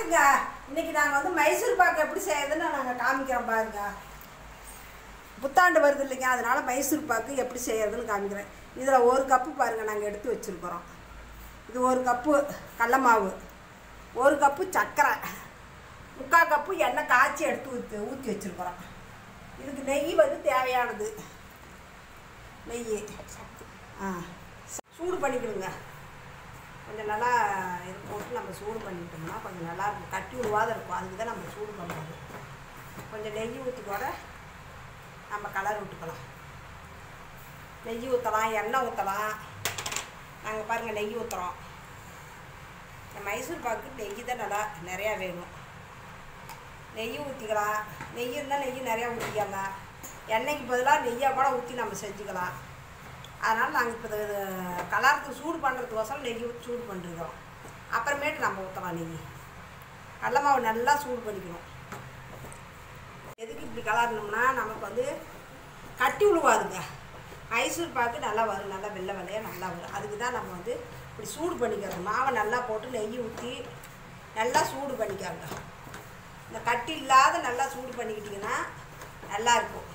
வணக்கங்க இன்னைக்கு நாங்கள் வந்து மைசூர் பாக்கு எப்படி செய்யறதுன்னு நாங்கள் காமிக்கிறோம் பாருங்க புத்தாண்டு வருது இல்லைங்க அதனால மைசூர் பாக்கு எப்படி செய்யறதுன்னு காமிக்கிறேன் இதில் ஒரு கப்பு பாருங்கள் நாங்கள் எடுத்து வச்சுருக்குறோம் இது ஒரு கப்பு கடல மாவு ஒரு கப்பு சர்க்கரை முக்கால் கப்பு எண்ணெய் காய்ச்சி எடுத்து ஊற்றி ஊற்றி வச்சுருக்குறோம் இதுக்கு நெய் வந்து தேவையானது நெய் ஆ சூடு பண்ணிக்கணுங்க கொஞ்சம் நல்லா இது போட்டு நம்ம சூடு பண்ணிட்டோம்னா கொஞ்சம் நல்லா இருக்கும் கட்டி உருவாத இருக்கும் அதுக்கு தான் நம்ம சூடு பண்ணுறது கொஞ்சம் நெய் ஊற்றி கூட நம்ம கலர் விட்டுக்கலாம் நெய் ஊற்றலாம் எண்ணெய் ஊற்றலாம் நாங்கள் பாருங்கள் நெய் ஊற்றுறோம் இந்த மைசூர் பாக்கு நெய் தான் நல்லா நிறையா வேணும் நெய் ஊற்றிக்கலாம் நெய் இருந்தால் நெய் நிறையா ஊற்றிக்கங்க எண்ணெய்க்கு பதிலாக நெய்யாக கூட ஊற்றி நம்ம செஞ்சுக்கலாம் அதனால் நாங்கள் இப்போ இது கலரத்துக்கு சூடு பண்ணுறதுக்கோசரம் நெய் ஊற்றி சூடு பண்ணிருக்கிறோம் அப்புறமேட்டு நம்ம ஊற்றலாம் நெய் கடல மாவு நல்லா சூடு பண்ணிக்கணும் எதுக்கு இப்படி கலரணும்னா நமக்கு வந்து கட்டி விழுவாதுங்க மைசூர் பாக்கு நல்லா வரும் நல்லா வெள்ளை வெள்ளையாக நல்லா வரும் அதுக்கு தான் நம்ம வந்து இப்படி சூடு பண்ணிக்கிறது மாவை நல்லா போட்டு நெய் ஊற்றி நல்லா சூடு பண்ணிக்காங்க இந்த கட்டி இல்லாத நல்லா சூடு பண்ணிக்கிட்டிங்கன்னா நல்லா இருக்கும்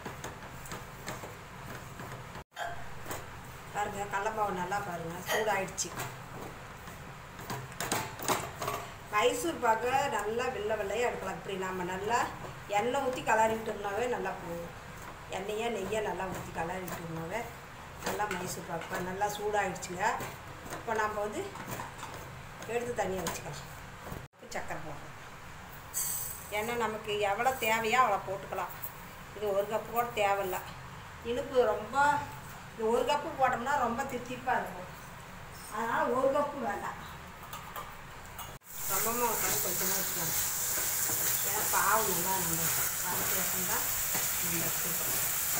பாருங்க கடலமாவு நல்லா பாருங்க சூடாயிடுச்சு மைசூர் பாக்க நல்லா வெள்ளை வெள்ளையாக எடுக்கலாம் இப்படி நம்ம நல்லா எண்ணெய் ஊற்றி கலரிட்டோம்னாவே நல்லா போகும் எண்ணெயை நெய்யை நல்லா ஊற்றி கலரிட்டோம்னாவே நல்லா மைசூர் பாக்கு நல்லா சூடாயிடுச்சுங்க இப்போ நம்ம வந்து எடுத்து தனியாக வச்சுக்கலாம் சக்கரை போடுறோம் எண்ணெய் நமக்கு எவ்வளோ தேவையோ அவ்வளோ போட்டுக்கலாம் இது ஒரு கப்பு கூட தேவையில்ல இனிப்பு ரொம்ப இது ஒரு கப்பு போட்டோம்னா ரொம்ப தித்திப்பாக இருக்கும் அதனால் ஒரு கப்பு வேண்டாம் ரொம்பமாக ஊற்றாலும் கொஞ்சமாக ஊற்றலாம் ஏன்னா பாவு நல்லா நம்ம பாவத்து ரசம் தான் நம்ம எடுத்துக்கணும்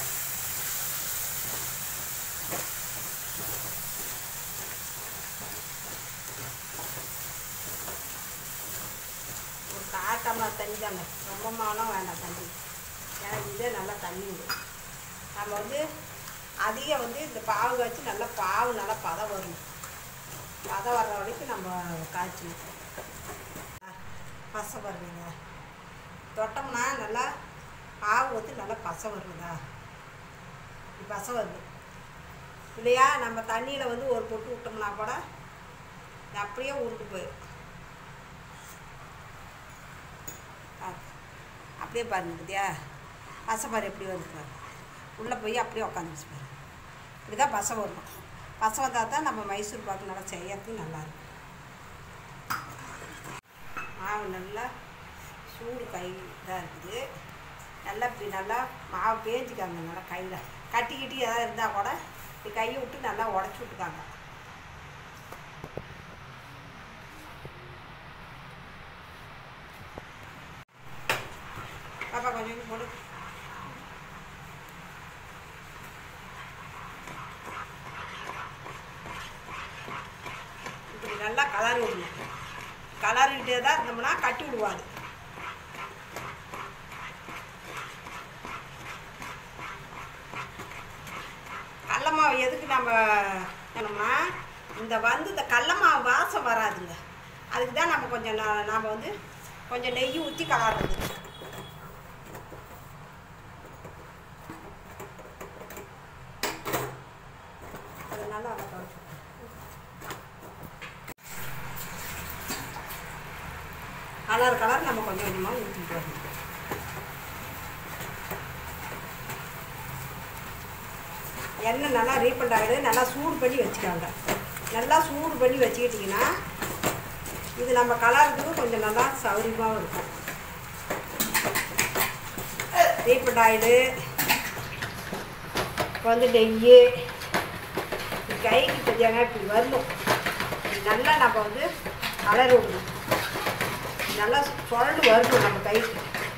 ஒரு கால் டம்ளர் தண்ணி தாங்க ரொம்ப மாவெல்லாம் வேண்டாம் தண்ணி ஏன்னா இதே நல்லா தண்ணி விடும் நம்ம வந்து அதிகம் வந்து இந்த பாவு வச்சு நல்லா பாவு நல்லா பதம் வரணும் பதம் வர்ற வரைக்கும் நம்ம காய்ச்சணும் பசை வருதுங்க தொட்டோம்னா நல்லா பாவு ஊற்றி நல்லா பசை வருதா இப்படி பசை வருது இல்லையா நம்ம தண்ணியில் வந்து ஒரு பொட்டு விட்டோம்னா கூட இது அப்படியே உருண்டு போயிடும் பாரு. அப்படியே பாருங்க பார்த்தியா பசை பாரு எப்படி வருது பாரு உள்ளே போய் அப்படியே உட்காந்துச்சு பாரு இப்படி தான் பசை வரணும் பசை வந்தால் தான் நம்ம மைசூர் பாக்கு நல்லா செய்யறதுக்கு நல்லாயிருக்கும் மாவு நல்லா சூடு கை இதாக இருக்குது நல்லா இப்படி நல்லா மாவு பேஞ்சிக்காங்க நல்லா கையில் கட்டி கிட்டி எதாவது இருந்தால் கூட இப்படி கையை விட்டு நல்லா உடச்சி விட்டுக்காங்க பாப்பா கொஞ்சம் போடு இப்படி நல்லா கலர் விடணும் கலரிக்கிட்டே தான் இருந்தோம்னா கட்டி விடுவாது கடல மாவு எதுக்கு நம்ம என்னம்னா இந்த வந்து இந்த கடல மாவு வாசம் வராதுங்க அதுக்கு தான் நம்ம கொஞ்சம் நா- நாம வந்து கொஞ்சம் நெய் ஊற்றி கலர்றது அதனால அதை குறைச்சி கலர் கலர் நம்ம கொஞ்சம் கொஞ்சமாக ஊற்றிட்டு வரணும் எண்ணெய் நல்லா ரீஃபண்ட் ஆகிடுது நல்லா சூடு பண்ணி வச்சுக்காங்க நல்லா சூடு பண்ணி வச்சுக்கிட்டிங்கன்னா இது நம்ம கலருக்கு கொஞ்சம் நல்லா சௌரியமாகவும் இருக்கும் ரீஃபண்ட் ஆயிடு இப்போ வந்து நெய் கைக்கு கொஞ்சம் இப்படி வரணும் இது நல்லா நம்ம வந்து கலர் விடணும் நல்லா சுழண்டு வரணும் நம்ம கைக்கு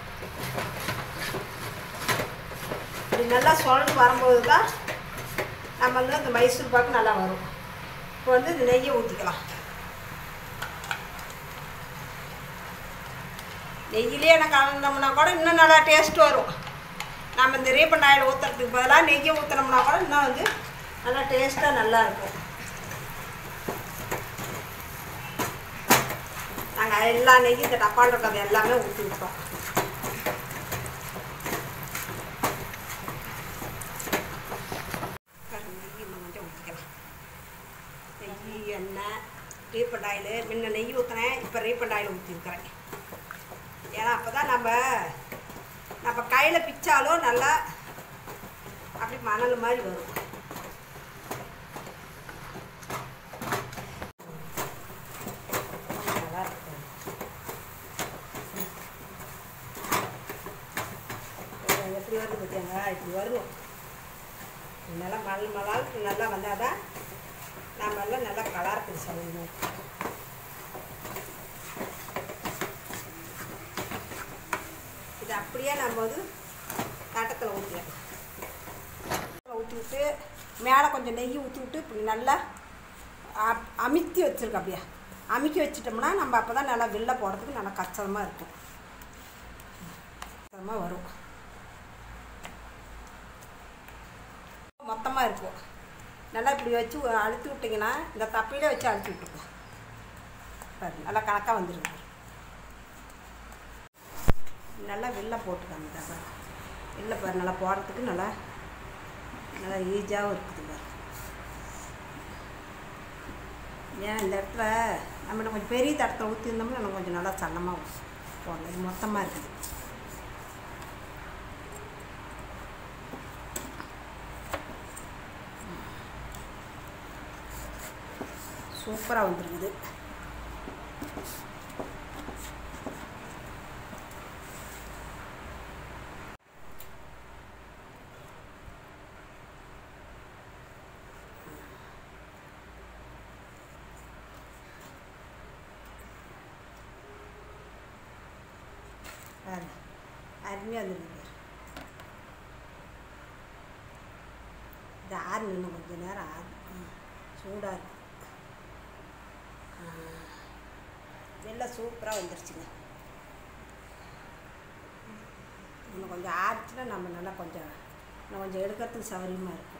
இது நல்லா சுழண்டு வரும்போது தான் நம்ம வந்து அந்த மைசூர் பாக்கு நல்லா வரும் இப்போ வந்து இந்த நெய்யை ஊற்றிக்கலாம் நெய்யிலே என்ன கலந்தோம்னா கூட இன்னும் நல்லா டேஸ்ட் வரும் நம்ம இந்த ரீபன் ஆயில் ஊற்றுறதுக்கு பதிலாக நெய்யை ஊற்றினோம்னா கூட இன்னும் வந்து நல்லா டேஸ்ட்டாக நல்லா இருக்கும் நாங்கள் எல்லா நெய்யும் இந்த டப்பால் இருக்கிறது எல்லாமே ஊற்றி விட்டோம் பாருங்க, நெய் இன்னும் கொஞ்சம் ஊற்றிக்கலாம் நெய் எண்ணெய் ரீஃபண்ட் ஆயில் முன்ன நெய் ஊற்றினேன் இப்போ ரீஃபண்ட் ஆயில் ஊற்றிருக்கிறேன் ஏன்னா அப்போ தான் நம்ம நம்ம கையில் பிச்சாலும் நல்லா அப்படி மணல் மாதிரி வரும் நல்லா இருக்கும் இது எப்படி வருது பார்த்தியாங்க இப்படி வரும் நல்லா மணல் மலால் நல்லா வந்தால் தான் நம்ம எல்லாம் நல்லா கலருக்கு சொல்லணும் இது அப்படியே நம்ம வந்து தட்டத்தில் ஊற்றிடலாம் ஊற்றி விட்டு மேலே கொஞ்சம் நெய் ஊற்றி விட்டு இப்படி நல்லா அ- அமுத்தி வச்சுருக்க அப்படியே அமுக்கி வச்சிட்டோம்னா நம்ம அப்போ தான் நல்லா வெளில போடுறதுக்கு நல்லா கச்சதமாக இருக்கும் கச்சதமாக வரும் மொத்தமாக இருக்கும் நல்லா இப்படி வச்சு அழுத்தி விட்டிங்கன்னா இந்த தப்பையிலே வச்சு அழுத்தி விட்டுருக்கோம் பாருங்க நல்லா கணக்காக வந்துருக்கு நல்லா வெளில போட்டுக்காங்க தப்பை வெளில பாரு நல்லா போடுறதுக்கு நல்லா நல்லா ஈஸியாகவும் இருக்குது பாரு ஏன் இந்த இடத்துல நம்ம இன்னும் கொஞ்சம் பெரிய தடத்தில் ஊற்றிருந்தோம்னா இன்னும் கொஞ்சம் நல்லா சன்னமாக போடணும் இது மொத்தமாக இருக்குது சூப்பராக வந்துருக்குது பாருங்க அருமையாக வந்துருக்கு பாரு இது ஆறு இன்னும் கொஞ்சம் நேரம் ஆகும் சூடாக இருக்கு எல்லாம் சூப்பராக வந்துருச்சுங்க இன்னும் கொஞ்சம் ஆறுச்சுன்னா நம்ம நல்லா கொஞ்சம் இன்னும் கொஞ்சம் எடுக்கிறதுக்கு சௌகரியமாக இருக்கும்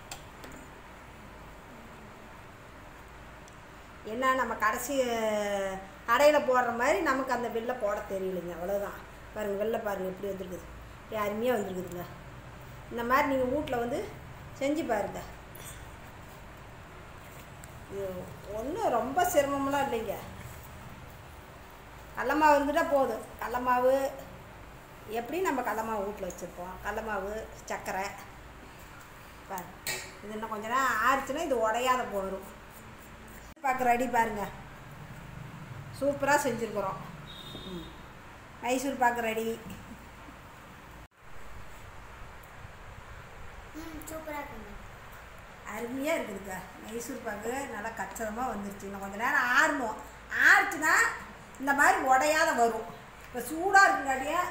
என்ன நம்ம கடைசி கடையில் போடுற மாதிரி நமக்கு அந்த வெள்ளை போட தெரியலைங்க அவ்வளோதான் பாருங்கள் வெள்ளை பாருங்கள் எப்படி வந்திருக்குது இப்படி அருமையாக வந்திருக்குதுங்க இந்த மாதிரி நீங்கள் வீட்டில் வந்து செஞ்சு பாருங்க இது ஒன்றும் ரொம்ப சிரமமெல்லாம் இல்லைங்க கடல மாவு இருந்துட்டால் போதும் கடல மாவு எப்படி நம்ம கடல மாவு வீட்டில் வச்சுருப்போம் கடல மாவு சர்க்கரை பாரு இது இன்னும் கொஞ்ச நேரம் ஆறுச்சுன்னா இது உடையாத போயிடும் பார்க்க ரெடி பாருங்க சூப்பராக செஞ்சுருக்குறோம் ம் மைசூர் பாக்கு ரெடி ம் சூப்பராக இருக்குங்க அருமையாக இருக்குதுங்க மைசூர் பாக்கு நல்லா கச்சிதமாக வந்துருச்சு இன்னும் கொஞ்சம் நேரம் ஆறணும் ஆறுச்சுன்னா இந்த மாதிரி உடையாத வரும் இப்போ சூடாக இருக்குங்காட்டியே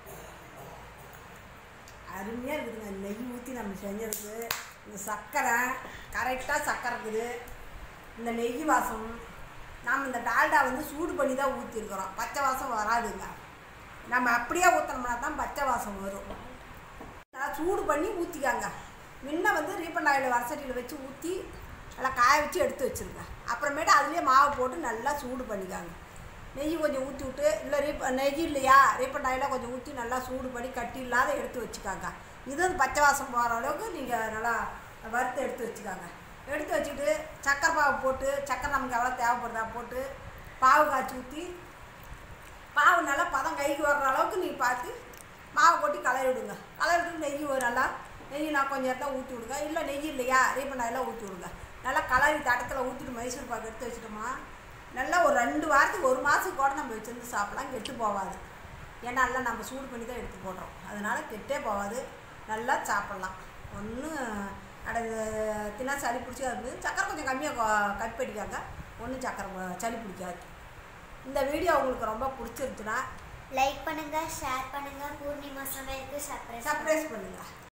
அருமையாக இருக்குதுங்க நெய் ஊற்றி நம்ம செஞ்சதுக்கு இந்த சர்க்கரை கரெக்டாக சர்க்கரை இருக்குது இந்த நெய் வாசம் நாம் இந்த டால்டா வந்து சூடு பண்ணி தான் ஊற்றிருக்கிறோம் பச்சை வாசம் வராதுங்க நம்ம அப்படியே ஊற்றினோம்னா தான் பச்சை வாசம் வரும் நல்லா சூடு பண்ணி ஊற்றிக்காங்க முன்ன வந்து ரீஃபண்ட் ஆயில் வடசட்டியில் வச்சு ஊற்றி நல்லா காய வச்சு எடுத்து வச்சுருங்க அப்புறமேட்டு அதுலேயே மாவு போட்டு நல்லா சூடு பண்ணிக்காங்க நெய் கொஞ்சம் ஊற்றி விட்டு இல்லை ரீப் நெய் இல்லையா ரீஃபண்ட் ஆயிலாக கொஞ்சம் ஊற்றி நல்லா சூடு பண்ணி கட்டி இல்லாத எடுத்து வச்சுக்காங்க இது வந்து பச்சை வாசம் போகிற அளவுக்கு நீங்கள் நல்லா வறுத்து எடுத்து வச்சுக்காங்க எடுத்து வச்சுட்டு சக்கரை பாவு போட்டு சக்கரை நமக்கு எவ்வளோ தேவைப்படுதா போட்டு பாவு காய்ச்சி ஊற்றி மாவு நல்லா பதம் கைக்கு வர்ற அளவுக்கு நீ பார்த்து மாவு கொட்டி கலரி விடுங்க கலரி விட்டு நெய் ஒரு நல்லா நெய் நான் கொஞ்சம் இடத்துல ஊற்றி விடுங்க இல்லை நெய் இல்லையா ரீபன் ஆயிலாம் ஊற்றி விடுங்க நல்லா கலரி தடத்தில் ஊற்றிட்டு மைசூர் பாக்கு எடுத்து வச்சுட்டோமா நல்லா ஒரு ரெண்டு வாரத்துக்கு ஒரு மாதத்துக்கு கூட நம்ம வச்சுருந்து சாப்பிடலாம் கெட்டு போகாது ஏன்னா எல்லாம் நம்ம சூடு பண்ணி தான் எடுத்து போடுறோம் அதனால் கெட்டே போகாது நல்லா சாப்பிட்லாம் ஒன்றும் அட தினா சளி பிடிச்சி இருக்குது சக்கரை கொஞ்சம் கம்மியாக கட் பண்ணிக்காங்க ஒன்றும் சக்கரை சளி பிடிக்காது இந்த வீடியோ உங்களுக்கு ரொம்ப பிடிச்சிருந்துச்சுன்னா லைக் பண்ணுங்க ஷேர் பண்ணுங்க பூர்ணிமா சமையலுக்கு சர்ப்ரைஸ் சர்ப்ரைஸ் பண்ணுங்கள்